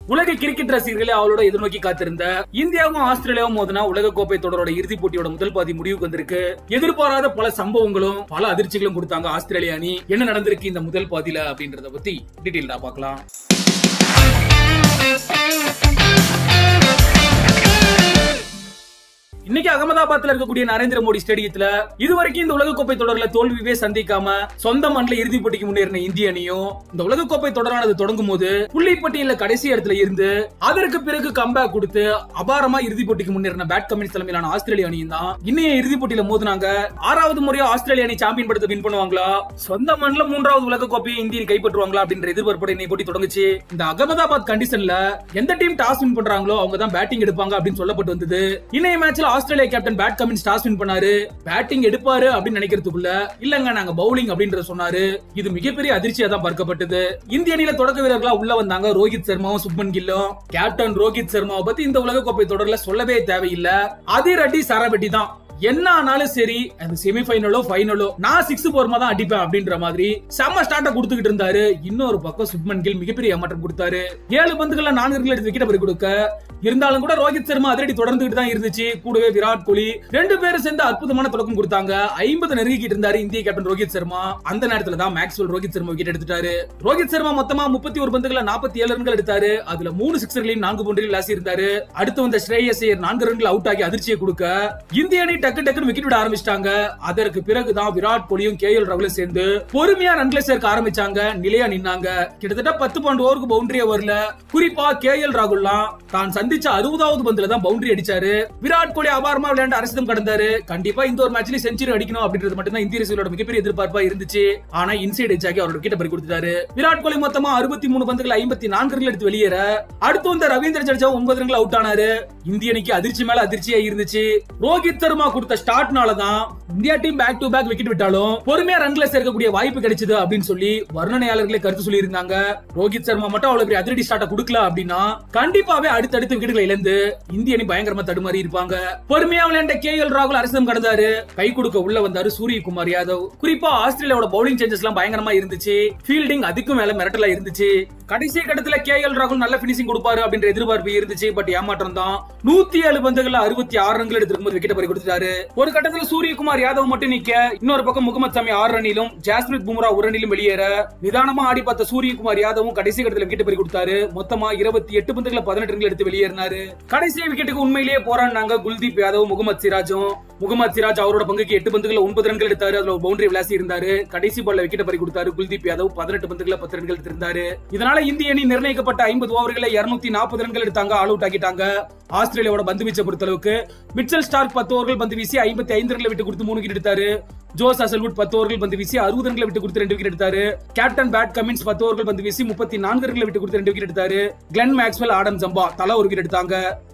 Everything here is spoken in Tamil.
உலக கிரிக்கெட் ரசிகர்களே அவளோட எதிர்நோக்கி காத்திருந்த இந்தியாவும் ஆஸ்திரேலியாவும் மோதினா உலக கோப்பை தொடரோட இறுதிப் போட்டியோட முதல் பாதி முடிவுக்கு வந்திருக்கு எதிர்பாராத பல சம்பவங்களும் பல அதிர்ச்சிகளும் கொடுத்தாங்க ஆஸ்திரேலிய அணி என்ன நடந்திருக்கு இந்த முதல் பாதியில அப்படின்றத பத்தி டீட்டெயில்டா பார்க்கலாம் இன்னைக்கு அகமதாபாத்ல இருக்கக்கூடிய நரேந்திர மோடி ஸ்டேடியத்துல இதுவரைக்கும் இந்த உலகக்கோப்பை தொடர்ல தோல்வியே சந்திக்காம சொந்த மண்ணில் இறுதிப் போட்டிக்கு முன்னேறின இந்திய அணியும் இந்த உலகக்கோப்பை தொடரானது தொடங்கும் போது புள்ளி பட்டியல கடைசி இடத்துல இருந்து அதற்கு பிறகு கம்பேக் கொடுத்து அபாரமா இறுதிப் போட்டிக்கு முன்னேறின பேட் கமின்ஸ் தலைமையிலான ஆஸ்திரேலிய அணியும் தான் இன்னைய இறுதிப் போட்டியில மோதினாங்க ஆறாவது முறையா ஆஸ்திரேலிய அணி சாம்பியன் படத்தை வின் பண்ணுவாங்களா சொந்த மண்ணில் மூன்றாவது உலகக்கோப்பையை இந்திய கைப்பற்றுவாங்களா அப்படின்ற எதிர்பார்ப்போட இன்னைய போட்டி தொடங்குச்சு இந்த அகமதாபாத் கண்டிஷன்ல எந்த டீம் டாஸ் வின் பண்றாங்களோ அவங்க தான் பேட்டிங் எடுப்பாங்க அப்படின்னு சொல்லப்பட்டு வந்தது இன்னைய மேட்ச்ல Australia captain Pat Cummins toss win பண்ணாரு பேட்டிங் எடுப்பாரு அப்படின்னு நினைக்கிறதுக்குள்ள இல்லங்க நாங்க பவுலிங் அப்படின்றத சொன்னாரு இது மிகப்பெரிய அதிர்ச்சியா தான் பார்க்கப்பட்டது இந்திய அணியில தொடக்க வீரர்களா உள்ள வந்தாங்க ரோஹித் சர்மாவும் சுப்மன் கில்லும் கேப்டன் ரோஹித் சர்மாவை பத்தி இந்த உலக கோப்பை தொடர்ல சொல்லவே தேவையில்லை அதிர் அடி சரவெட்டி தான் என்ன ஆனாலும் சரி அந்த செமிஃபைனலோ ஃபைனலோ நான் சிக்ஸ் போர்மா தான் அடிப்பேன் அப்படின்ற மாதிரி செம்ம ஸ்டார்ட்ட கொடுத்துக்கிட்டு இருந்தாரு இன்னொரு பக்கம் சுப்மன் கில் மிகப்பெரிய ஏமாற்றம் கொடுத்தாரு ஏழு பந்துகள்ல நான்கு ரன்கள் எடுத்து விக்கெட் பறி கொடுக்க இருந்தாலும் கூட ரோஹித் சர்மா அதிரடி தொடர்ந்துகிட்டு தான் இருந்துச்சு கூடவே விராட் கோலி ரெண்டு பேரும் சேர்ந்து அற்புதமான தொடக்கம் கொடுத்தாங்க ஐம்பது நெருங்கிட்டு இருந்தாரு இந்திய கேப்டன் ரோஹித் சர்மா அந்த நேரத்துல தான் மேக்ஸ்வெல் ரோஹித் சர்மா விக்கெட் எடுத்துட்டாரு ரோஹித் சர்மா மொத்தமா முப்பத்தி ஒரு பந்துகள நாற்பத்தி ஏழு ரன்கள் எடுத்தாரு அதுல மூணு சிக்ஸர்களையும் நான்கு பவுண்டரிகள் லாசி இருந்தாரு அடுத்து வந்த ஸ்ரேயஸ் ஐயர் நான்கு ரன்கள் அவுட் ஆகி அதிர்ச்சியை கொடுக்க இந்திய அணி டக்கு டக்குன்னு விக்கெட் விட ஆரம்பிச்சிட்டாங்க அதற்கு பிறகுதான் விராட் கோலியும் கே எல் ராகுலும் சேர்ந்து பொறுமையா ரன்களை சேர்க்க ஆரம்பிச்சாங்க நிலையா நின்னாங்க கிட்டத்தட்ட பத்து பன்னெண்டு ஓவருக்கு பவுண்டரியே வரல குறிப்பா கே எல் ராகுல்லாம் தான் சந்திச்ச அறுபதாவது பந்துல தான் பவுண்டரி அடிச்சாரு விராட் கோலி அபாரமா விளையாண்டு அரசிதம் கடந்தாரு கண்டிப்பா இந்த ஒரு மேட்ச்லயும் செஞ்சுரி அடிக்கணும் அப்படின்றது மட்டும் தான் இந்திய ரசிகர்களோட மிகப்பெரிய எதிர்பார்ப்பா இருந்துச்சு ஆனா இன்சைட் எச் ஆகி அவரோட கிட்ட பறி கொடுத்துட்டாரு விராட் கோலி மொத்தமா அறுபத்தி மூணு பந்துகள் ஐம்பத்தி நான்கு ரன்கள் எடுத்து வெளியேற அடுத்து வந்த ரவீந்திர ஜடேஜா ஒன்பது ரன்கள் அவுட் ஆனாரு இந்திய அணிக்கு அதிர்ச்சி மேல அதிர்ச்சியா இருந்துச்சு ரோஹித் சர்மா கொடுத்த ஸ்டார்ட்னால தான் India team back to back wicket விட்டாலும் பொறுமையா ரன்களை சேர்க்கக்கூடிய வாய்ப்பு கிடைச்சது அப்படின்னு சொல்லி வர்ணனையாளர்களே கருத்து சொல்லி இருந்தாங்க ரோஹித் சர்மா மட்டும் அவ்வளவு பெரிய அதிரடி ஸ்டார்ட்ட கொடுக்கல அப்படின்னா கண்டிப்பாவே அடுத்தடுத்து விக்கெட்டுகளை இழந்து இந்திய அணி பயங்கரமா தடுமாறி இருப்பாங்க பொறுமையா விளையாண்ட கே எல் ராகுல் அரசிடம் கடந்தாரு கை கொடுக்க உள்ள வந்தாரு சூரியகுமார் யாதவ் குறிப்பா ஆஸ்திரேலியாவோட பவுலிங் சேஞ்சஸ் எல்லாம் பயங்கரமா இருந்துச்சு ஃபீல்டிங் அதுக்கும் மேல மிரட்டலா இருந்துச்சு கடைசி கட்டத்துல கே எல் ராகுல் நல்ல பினிஷிங் கொடுப்பாரு அப்படின்ற எதிர்பார்ப்பு இருந்துச்சு பட் ஏமாற்றம் தான் நூத்தி ஏழு பந்துகள்ல அறுபத்தி ஆறு ரன்கள் எடுத்திருக்கும்போது விக்கெட் பறி கொடுத்துட்டாரு ஒரு கட்டத்துல சூரியகுமார் யாதவ் மட்டும் நிக்க இன்னொரு பக்கம் முகமது சமி ஆறு ரன்னிலும் ஜாஸ்மித் பும்ரா ஒரு ரன்னிலும் வெளியேற நிதானமா ஆடி பார்த்த சூரியகுமார் யாதவும் கடைசி கட்டத்துல விக்கெட் பறி கொடுத்தாரு மொத்தமா இருபத்தி எட்டு பந்துகளை பதினெட்டு ரன்கள் எடுத்து வெளியேறினாரு கடைசி விக்கெட்டுக்கு உண்மையிலேயே போராடினாங்க குல்தீப் யாதவ் முகமது சிராஜும் முகமது சிராஜ் அவரோட பங்குக்கு எட்டு பந்துகளை ஒன்பது ரன்கள் எடுத்தாரு அதுல பவுண்டரி விளாசி இருந்தாரு கடைசி பால்ல விக்கெட் பறி கொடுத்தாரு குல்தீப் யாதவ் பதினெட்டு பந்துகளை பத்து ரன்கள் எடுத்திருந்தாரு இதனால இந்திய அணி நிர்ணயிக்கப்பட்ட ஐம்பது ஓவர்களை இருநூத்தி நாற்பது ரன்கள் எடுத்தாங்க ஆல் அவுட் ஆக்கிட்டாங்க ஆஸ்திரேலியாவோட பந்து வீச்சை பொறுத்த அளவுக்கு மிச்சல் ஸ்டார்க் பத்து ஓவர்கள் பந்து வீசி ஐம்பத்தி ஐந்து ரன்களை விட்டு கொடுத்து மூணு விக்கெட் எடுத்தாரு ஜோஸ் அசல்வுட் பத்து ஓவர்கள் பந்து வீசி அறுபது ரன்களை விட்டு கொடுத்து ரெண்டு விக்கெட் எடுத்தாரு கேப்டன் பேட் கமின்ஸ் பத்து ஓவர்கள் பந்து வீசி முப்பத்தி நான்கு ரன்களை விட்டு கொடுத்து ரெண்டு விக்கெட் எடுத்தாரு கிளென் மேக்ஸ்வெல் ஆடம் ஜம்பா தலா ஒரு விக்கெட் எடுத்தாங்க